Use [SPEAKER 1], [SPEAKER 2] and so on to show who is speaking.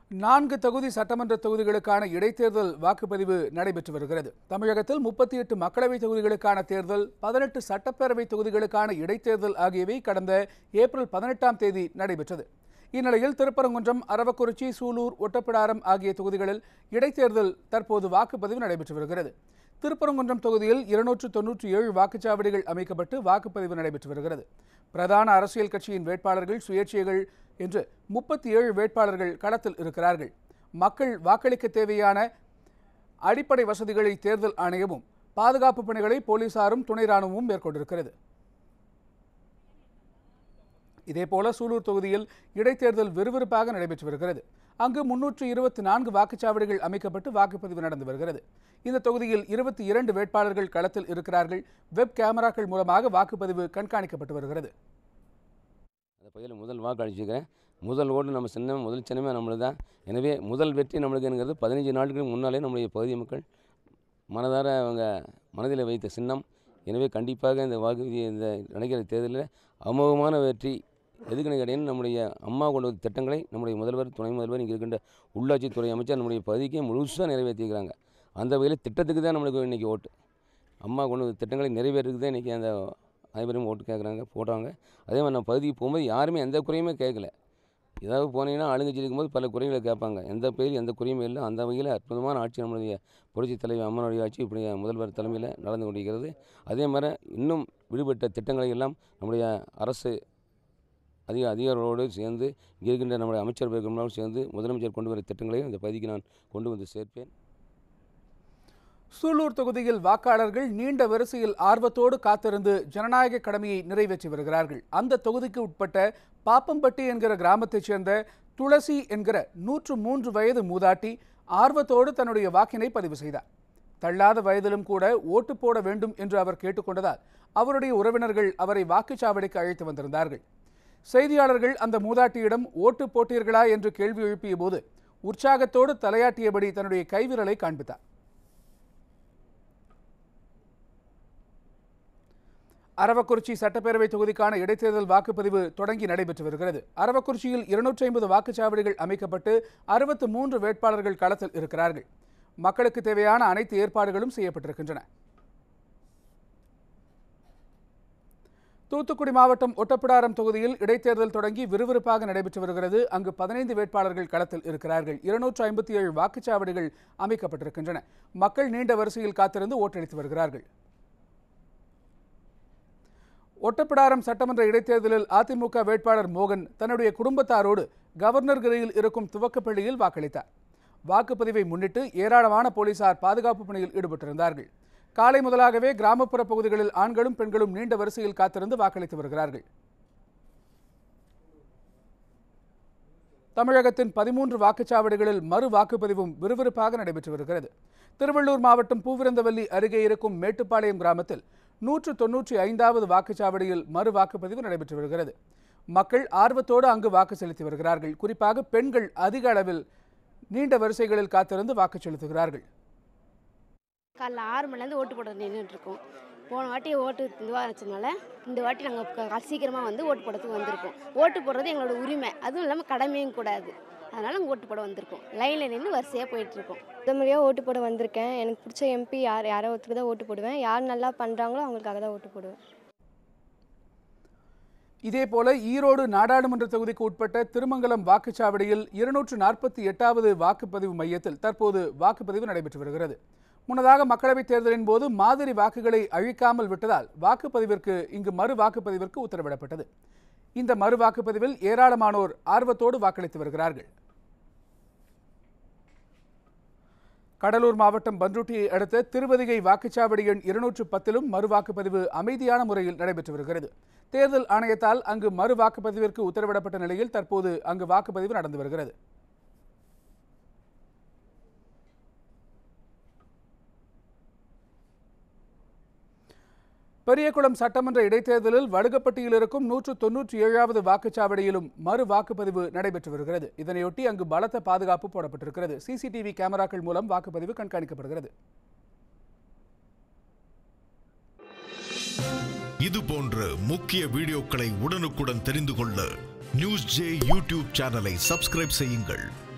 [SPEAKER 1] நான்கு தொகுதி சட்டமன்ற தொகுதிகளுக்கான இடைத்தேர்தல் வாக்குப்பதிவு நடைபெற்று வருகிறது தமிழகத்தில் முப்பத்தி எட்டு மக்களவைத் தொகுதிகளுக்கான தேர்தல் பதினெட்டு சட்டப்பேரவை தொகுதிகளுக்கான இடைத்தேர்தல் ஆகியவை கடந்த ஏப்ரல் பதினெட்டாம் தேதி நடைபெற்றது இந்நிலையில் திருப்பரங்குன்றம் அரவக்குறிச்சி சூலூர் ஒட்டப்பிடாரம் ஆகிய தொகுதிகளில் இடைத்தேர்தல் தற்போது வாக்குப்பதிவு நடைபெற்று வருகிறது திருப்பரங்குன்றம் தொகுதியில் இருநூற்று தொன்னூற்றி ஏழு வாக்குச்சாவடிகள் அமைக்கப்பட்டு வாக்குப்பதிவு நடைபெற்று வருகிறது பிரதான அரசியல் கட்சியின் வேட்பாளர்கள் சுயேட்சைகள் என்று முப்பத்தி ஏழு வேட்பாளர்கள் களத்தில் இருக்கிறார்கள் மக்கள் வாக்களிக்க தேவையான அடிப்படை வசதிகளை தேர்தல் ஆணையமும் பாதுகாப்பு பணிகளை போலீசாரும் துணை ராணுவமும் மேற்கொண்டிருக்கிறது இதேபோல சூலூர் தொகுதியில் இடைத்தேர்தல் விறுவிறுப்பாக நடைபெற்று வருகிறது அங்கு முன்னூற்று இருபத்தி நான்கு வாக்குச்சாவடிகள் அமைக்கப்பட்டு வாக்குப்பதிவு நடந்து வருகிறது இந்த தொகுதியில் இருபத்தி இரண்டு வேட்பாளர்கள் களத்தில் இருக்கிறார்கள் வெப் கேமராக்கள் மூலமாக வாக்குப்பதிவு கண்காணிக்கப்பட்டு வருகிறது
[SPEAKER 2] அந்த பகுதியில் முதல் வாக்கு அளிச்சிருக்கிறேன் முதல் ஓட்டு நம்ம சின்னம் முதல் சின்னமே நம்மளுக்கு தான் எனவே முதல் வெற்றி நம்மளுக்கு என்கிறது பதினஞ்சு நாட்களுக்கு முன்னாலே நம்முடைய பகுதி மக்கள் மனதார அவங்க மனதில் வைத்த சின்னம் எனவே கண்டிப்பாக இந்த வாக்கு இந்த நடைபெற தேர்தலில் அமோகமான வெற்றி எதுக்குன்னு கேட்டீங்கன்னா நம்முடைய அம்மா கொண்டு வந்த திட்டங்களை நம்முடைய முதல்வர் துணை முதல்வர் இங்கே இருக்கின்ற உள்ளாட்சித்துறை அமைச்சர் நம்முடைய பகுதிக்கு முழுசாக நிறைவேற்றிக்கிறாங்க அந்த வகையில் திட்டத்துக்கு தான் நம்மளுக்கு இன்றைக்கி ஓட்டு அம்மா கொண்டு வந்த திட்டங்களை நிறைவேற்றுக்கு தான் இன்றைக்கி அந்த அனைவரும் ஓட்டு கேட்குறாங்க போடுறாங்க அதே மாதிரி நம்ம பகுதிக்கு போகும்போது யாருமே எந்த குறையுமே கேட்கல ஏதாவது போனீங்கன்னா ஆளுங்கட்சி இருக்கும்போது பல குறைகளை கேட்பாங்க எந்த பகுதியில் எந்த குறையுமே இல்லை அந்த வகையில் அற்புதமான ஆட்சி நம்மளுடைய புரட்சித் தலைவர் அம்மனுடைய ஆட்சி இப்படி முதல்வர் தலைமையில் நடந்து கொண்டிருக்கிறது அதே மாதிரி இன்னும் விடுபட்ட திட்டங்களை எல்லாம் நம்முடைய அரசு அதிக அதிகாரிகளோடு சேர்ந்து இங்கே இருக்கின்ற நம்முடைய அமைச்சர் பெருமளவு சேர்ந்து முதலமைச்சர் கொண்டு வர திட்டங்களையும் இந்த பகுதிக்கு நான் கொண்டு வந்து சேர்ப்பேன்
[SPEAKER 1] சூலூர் தொகுதியில் வாக்காளர்கள் நீண்ட வரிசையில் ஆர்வத்தோடு காத்திருந்து ஜனநாயக கடமையை நிறைவேற்றி வருகிறார்கள் அந்த தொகுதிக்கு உட்பட்ட பாப்பம்பட்டி என்கிற கிராமத்தைச் சேர்ந்த துளசி என்கிற நூற்று மூன்று வயது மூதாட்டி ஆர்வத்தோடு தன்னுடைய வாக்கினை பதிவு செய்தார் தள்ளாத வயதிலும் கூட ஓட்டு போட வேண்டும் என்று அவர் கேட்டுக்கொண்டதால் அவருடைய உறவினர்கள் அவரை வாக்குச்சாவடிக்கு அழைத்து வந்திருந்தார்கள் செய்தியாளர்கள் அந்த மூதாட்டியிடம் ஓட்டு போட்டீர்களா என்று கேள்வி எழுப்பிய போது உற்சாகத்தோடு தலையாட்டியபடி தன்னுடைய கைவிரலை காண்பித்தார் அரவக்குறிச்சி சட்டப்பேரவை தொகுதிக்கான இடைத்தேர்தல் வாக்குப்பதிவு தொடங்கி நடைபெற்று வருகிறது அரவக்குறிச்சியில் இருநூற்றி ஐம்பது வாக்குச்சாவடிகள் அமைக்கப்பட்டு அறுபத்து மூன்று வேட்பாளர்கள் களத்தில் இருக்கிறார்கள் மக்களுக்கு தேவையான அனைத்து ஏற்பாடுகளும் செய்யப்பட்டிருக்கின்றன தூத்துக்குடி மாவட்டம் ஒட்டப்பிடாரம் தொகுதியில் இடைத்தேர்தல் தொடங்கி விறுவிறுப்பாக நடைபெற்று வருகிறது அங்கு பதினைந்து வேட்பாளர்கள் களத்தில் இருக்கிறார்கள் இருநூற்று ஐம்பத்தி ஏழு வாக்குச்சாவடிகள் அமைக்கப்பட்டிருக்கின்றன மக்கள் நீண்ட வரிசையில் காத்திருந்து ஓட்டளித்து வருகிறார்கள் ஒட்டப்பிடாரம் சட்டமன்ற இடைத்தேர்தலில் அதிமுக வேட்பாளர் மோகன் தன்னுடைய குடும்பத்தாரோடு கவர்னர் கிரியில் இருக்கும் துவக்கப்பள்ளியில் வாக்களித்தார் வாக்குப்பதிவை முன்னிட்டு ஏராளமான போலீசார் பாதுகாப்பு பணியில் ஈடுபட்டிருந்தார்கள் காலை முதலாகவே கிராமப்புற பகுதிகளில் ஆண்களும் பெண்களும் நீண்ட வரிசையில் காத்திருந்து வாக்களித்து வருகிறார்கள் தமிழகத்தின் பதிமூன்று வாக்குச்சாவடிகளில் மறு வாக்குப்பதிவும் விறுவிறுப்பாக நடைபெற்று வருகிறது திருவள்ளூர் மாவட்டம் பூவிருந்தவல்லி அருகே இருக்கும் மேட்டுப்பாளையம் கிராமத்தில் நூற்று தொன்னூற்றி ஐந்தாவது வாக்குச்சாவடியில் மறு வாக்குப்பதிவு நடைபெற்று வருகிறது மக்கள் ஆர்வத்தோடு அங்கு வாக்கு செலுத்தி வருகிறார்கள் குறிப்பாக பெண்கள் அதிக அளவில் நீண்ட வரிசைகளில் காத்திருந்து வாக்கு செலுத்துகிறார்கள்
[SPEAKER 3] காலைல ஆறு மணிலேருந்து ஓட்டு போட நின்றுட்டு இருக்கோம் போன வாட்டி ஓட்டு இதுவாக இருந்துச்சுனால இந்த வாட்டி நாங்கள் சீக்கிரமாக வந்து ஓட்டு போடுறதுக்கு வந்திருக்கோம் ஓட்டு போடுறது எங்களோட உரிமை அதுவும் இல்லாமல் கடமையும் கூடாது அதனால் நாங்கள் ஓட்டு போட வந்திருக்கோம் லைனில் நின்று வரிசையாக போயிட்டுருக்கோம்
[SPEAKER 4] முத முறையாக ஓட்டு போட வந்திருக்கேன் எனக்கு பிடிச்ச எம்பி யார் யாரோ ஒருத்தருக்கு தான் ஓட்டு போடுவேன் யார் நல்லா பண்ணுறாங்களோ அவங்களுக்காக தான் ஓட்டு போடுவேன்
[SPEAKER 1] இதேபோல ஈரோடு நாடாளுமன்ற தொகுதிக்கு உட்பட்ட திருமங்கலம் வாக்குச்சாவடியில் இருநூற்று நாற்பத்தி எட்டாவது வாக்குப்பதிவு மையத்தில் தற்போது வாக்குப்பதிவு நடைபெற்று வருகிறது முன்னதாக மக்களவைத் தேர்தலின் போது மாதிரி வாக்குகளை அழிக்காமல் விட்டதால் வாக்குப்பதிவிற்கு இங்கு மறு வாக்குப்பதிவிற்கு உத்தரவிடப்பட்டது இந்த மறு வாக்குப்பதிவில் ஏராளமானோர் ஆர்வத்தோடு வாக்களித்து வருகிறார்கள் கடலூர் மாவட்டம் பன்ருட்டியை அடுத்த திருவதிகை வாக்குச்சாவடி எண் இருநூற்று பத்திலும் மறு வாக்குப்பதிவு அமைதியான முறையில் நடைபெற்று வருகிறது தேர்தல் ஆணையத்தால் அங்கு மறு வாக்குப்பதிவிற்கு உத்தரவிடப்பட்ட நிலையில் தற்போது அங்கு வாக்குப்பதிவு நடந்து வருகிறது பெரியகுளம் சட்டமன்ற இடைத்தேர்தலில் வடுகப்பட்டியில் இருக்கும் நூற்று தொன்னூற்றி ஏழாவது வாக்குச்சாவடியிலும் மறு வாக்குப்பதிவு நடைபெற்று வருகிறது இதனையொட்டி அங்கு பலத்த பாதுகாப்பு போடப்பட்டிருக்கிறது சிசிடிவி கேமராக்கள் மூலம் வாக்குப்பதிவு கண்காணிக்கப்படுகிறது
[SPEAKER 5] இது போன்ற முக்கிய வீடியோக்களை உடனுக்குடன் தெரிந்து கொள்ள நியூஸ் ஜே யூடியூப் சேனலை சப்ஸ்கிரைப் செய்யுங்கள்